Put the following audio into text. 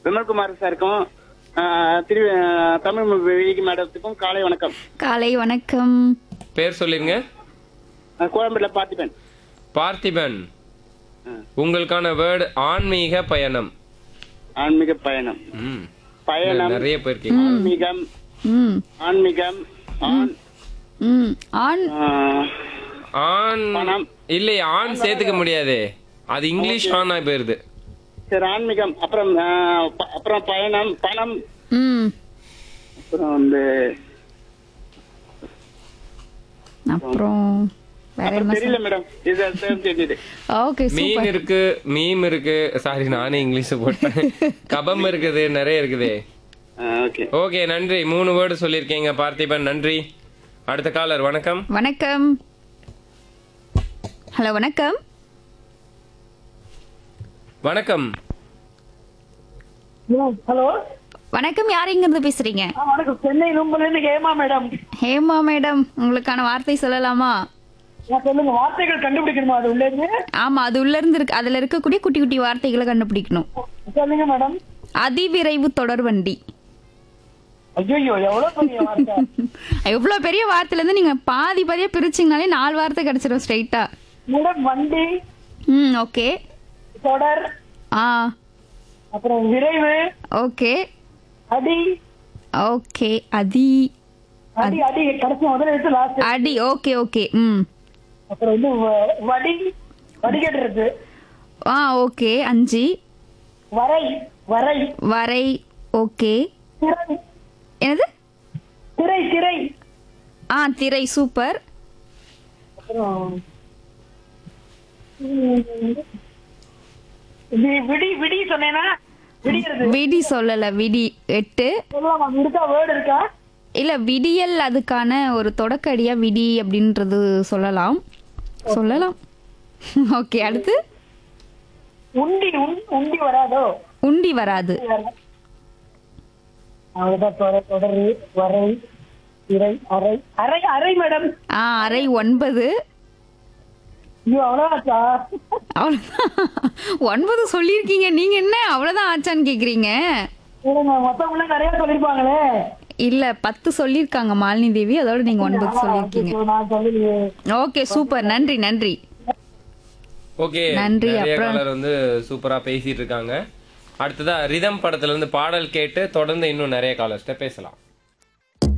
விமல்குமார் சாருக்கும் ஆ, திரு ஆ, தமிழ் விகி மேடத்துக்கும் காலை வணக்கம் காலை வணக்கம் பேர் சொல்லிருங்க ஆ, கோயம்பேடுல பார்த்திபன் பார்த்திபன் ஆ. உங்களுக்கான வேர்டு ஆன்மீக பயணம் ஆன்மீக பயணம் ம். பயணம் நிறைய போயிருக்கீங்க ஆன்மீகம் ம் ஆன்மீகம் ஆண் ம் ஆண் ஆ, ஆண் பணம். இல்லை ஆண் சேர்த்துக்க முடியாது அது இங்கிலீஷ் ஆனா போயிருது சரி ஆன்மீகம் அப்புறம் ஆ, ப- அப்புறம் பயணம் பணம் ம் அப்புறம் வந்து அப்புறம் வேற அப்புறம் என்ன தெரியல மேடம் இது அது தெரியுது ஓகே மீன் சூப்பர் இருக்கு மீம் இருக்கு சாரி நானே இங்கிலீஷ் போட்டேன் கபம் இருக்குது நிறைய இருக்குது ஓகே ஓகே நன்றி மூணு வேர்டு சொல்லியிருக்கீங்க பார்த்திபன் நன்றி அடுத்த காலர் வணக்கம் வணக்கம் ஹலோ வணக்கம் வணக்கம் ஹலோ வணக்கம் யார் இங்க இருந்து பேசுறீங்க வணக்கம் சென்னை நும்பல இருந்து ஹேமா மேடம் ஹேமா மேடம் உங்களுக்கான வார்த்தை சொல்லலாமா நான் சொல்லுங்க வார்த்தைகள் கண்டுபிடிக்கணுமா அது உள்ள இருந்து ஆமா அது உள்ள இருந்து இருக்கு அதுல இருக்கக்கூடிய குட்டி குட்டி வார்த்தைகளை கண்டுபிடிக்கணும் சொல்லுங்க மேடம் அதிவிரைவு தொடர்வண்டி ஐயோ எவ்வளவு பெரிய வார்த்தை எவ்வளவு பெரிய வார்த்தையில இருந்து நீங்க பாதி பாதியா பிரிச்சிங்கனாலே நாலு வார்த்தை கிடைச்சிடும் ஸ்ட்ரைட்டா மேடம் வண்டி ம் ஓகே தொடர் ஆ அப்புறம் விரைவு ஓகே அடி ஓகே அதி அடி அடி கடைசி முதல்ல எடுத்து லாஸ்ட் அடி ஓகே ஓகே ம் அப்புறம் வந்து வ- வடி வடிகட்டுறது ஆ ஓகே அஞ்சு வரை வரை வரை ஓகே திரை என்னது திரை திரை ஆ திரை சூப்பர் அப்புறம் ம், வி- விடி விடி சொன்னேன்னா விடிகிறது விடி சொல்லல விடி எட்டு சொல்லலாமா இருக்கா வேர்டு இருக்கா இல்ல விடியல் அதுக்கான ஒரு தொடக்கடியா விடி அப்படின்றது சொல்லலாம் சொல்லலாம் ஓகே அடுத்து உண்டி உண்- உண்டி வராதோ உண்டி வராது அவ்வளவுதான் தொடர் தொடரு வரை இறை அரை அரை அரை மேடம் ஆ அரை ஒன்பது ஐயோ அவ்வளோதாச்சா அவ்வளவுதான் ஒன்பது சொல்லியிருக்கீங்க நீங்க என்ன அவ்வளவுதான் ஆச்சான்னு கேக்குறீங்க மொத்தவங்கள நிறைய சொல்லிருப்பாங்களே இல்ல பத்து சொல்லியிருக்காங்க மாலினி தேவி அதோட நீங்க ஒன்பது சொல்லியிருக்கீங்க நான் சொல்லலையே ஓகே சூப்பர் நன்றி நன்றி ஓகே நன்றி, நிறைய அப்புறம்- காலர் வந்து சூப்பரா பேசிட்டு இருக்காங்க அடுத்ததா ரிதம் படத்துல இருந்து பாடல் கேட்டு தொடர்ந்து இன்னும் நிறைய காலர்ஸ்ட பேசலாம்